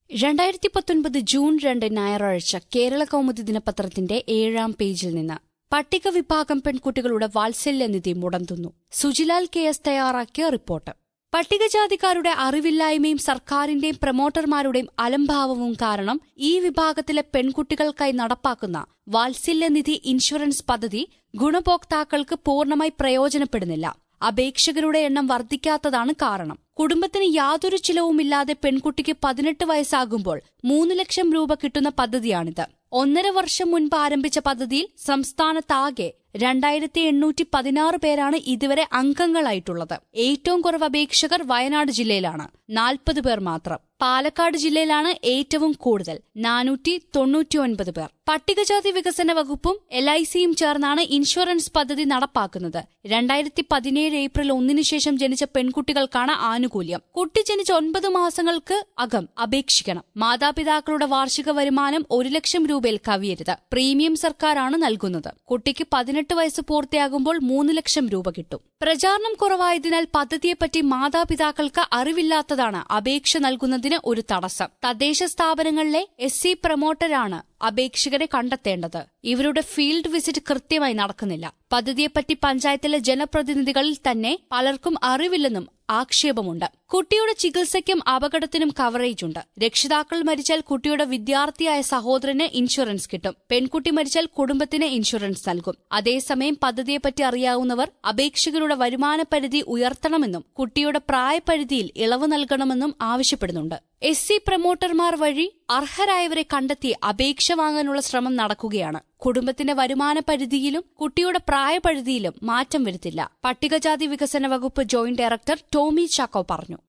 രണ്ടായിരത്തി പത്തൊൻപത് ജൂൺ രണ്ട് ഞായറാഴ്ച കേരള കൗമുദി ദിനപത്രത്തിന്റെ ഏഴാം പേജിൽ നിന്ന് പട്ടിക വിഭാഗം പെൺകുട്ടികളുടെ വാത്സല്യനിധി മുടന്തുന്നു സുജിലാൽ കെ എസ് തയ്യാറാക്കിയ റിപ്പോർട്ട് പട്ടികജാതിക്കാരുടെ അറിവില്ലായ്മയും സർക്കാരിന്റെയും പ്രമോട്ടർമാരുടെയും അലംഭാവവും കാരണം ഈ വിഭാഗത്തിലെ പെൺകുട്ടികൾക്കായി നടപ്പാക്കുന്ന വാത്സല്യനിധി ഇൻഷുറൻസ് പദ്ധതി ഗുണഭോക്താക്കൾക്ക് പൂർണ്ണമായി പ്രയോജനപ്പെടുന്നില്ല അപേക്ഷകരുടെ എണ്ണം വർദ്ധിക്കാത്തതാണ് കാരണം കുടുംബത്തിന് യാതൊരു ചിലവുമില്ലാതെ പെൺകുട്ടിക്ക് പതിനെട്ട് വയസ്സാകുമ്പോൾ മൂന്ന് ലക്ഷം രൂപ കിട്ടുന്ന പദ്ധതിയാണിത് ഒന്നര വർഷം മുൻപ് ആരംഭിച്ച പദ്ധതിയിൽ സംസ്ഥാനത്താകെ രണ്ടായിരത്തി എണ്ണൂറ്റി പതിനാറ് പേരാണ് ഇതുവരെ അംഗങ്ങളായിട്ടുള്ളത് ഏറ്റവും കുറവ് അപേക്ഷകർ വയനാട് ജില്ലയിലാണ് നാൽപ്പത് പേർ മാത്രം പാലക്കാട് ജില്ലയിലാണ് ഏറ്റവും കൂടുതൽ നാനൂറ്റി തൊണ്ണൂറ്റിയൊൻപത് പേർ പട്ടികജാതി വികസന വകുപ്പും എൽ ഐ സിയും ചേർന്നാണ് ഇൻഷുറൻസ് പദ്ധതി നടപ്പാക്കുന്നത് രണ്ടായിരത്തി പതിനേഴ് ഏപ്രിൽ ഒന്നിനു ശേഷം ജനിച്ച പെൺകുട്ടികൾക്കാണ് ആനുകൂല്യം കുട്ടി ജനിച്ച ഒൻപത് മാസങ്ങൾക്ക് അകം അപേക്ഷിക്കണം മാതാപിതാക്കളുടെ വാർഷിക വരുമാനം ഒരു ലക്ഷം രൂപയിൽ കവിയരുത് പ്രീമിയം സർക്കാരാണ് നൽകുന്നത് കുട്ടിക്ക് പതിനെട്ട് വയസ്സ് പൂർത്തിയാകുമ്പോൾ മൂന്ന് ലക്ഷം രൂപ കിട്ടും പ്രചാരണം കുറവായതിനാൽ പദ്ധതിയെപ്പറ്റി മാതാപിതാക്കൾക്ക് അറിവില്ലാത്തതാണ് അപേക്ഷ നൽകുന്നതിന് ഒരു തടസ്സം തദ്ദേശ സ്ഥാപനങ്ങളിലെ എസ് സി പ്രമോട്ടറാണ് അപേക്ഷകരെ കണ്ടെത്തേണ്ടത് ഇവരുടെ ഫീൽഡ് വിസിറ്റ് കൃത്യമായി നടക്കുന്നില്ല പദ്ധതിയെപ്പറ്റി പഞ്ചായത്തിലെ ജനപ്രതിനിധികളിൽ തന്നെ പലർക്കും അറിവില്ലെന്നും ആക്ഷേപമുണ്ട് കുട്ടിയുടെ ചികിത്സയ്ക്കും അപകടത്തിനും കവറേജ് ഉണ്ട് രക്ഷിതാക്കൾ മരിച്ചാൽ കുട്ടിയുടെ വിദ്യാർത്ഥിയായ സഹോദരന് ഇൻഷുറൻസ് കിട്ടും പെൺകുട്ടി മരിച്ചാൽ കുടുംബത്തിന് ഇൻഷുറൻസ് നൽകും അതേസമയം പദ്ധതിയെപ്പറ്റി അറിയാവുന്നവർ അപേക്ഷകരുടെ വരുമാന പരിധി ഉയർത്തണമെന്നും കുട്ടിയുടെ പ്രായപരിധിയിൽ ഇളവ് നൽകണമെന്നും ആവശ്യപ്പെടുന്നുണ്ട് എസ് സി പ്രമോട്ടർമാർ വഴി അർഹരായവരെ കണ്ടെത്തി അപേക്ഷ വാങ്ങാനുള്ള ശ്രമം നടക്കുകയാണ് കുടുംബത്തിന്റെ വരുമാന പരിധിയിലും കുട്ടിയുടെ പ്രായപരിധിയിലും മാറ്റം വരുത്തില്ല പട്ടികജാതി വികസന വകുപ്പ് ജോയിന്റ് ഡയറക്ടർ ടോമി ചാക്കോ പറഞ്ഞു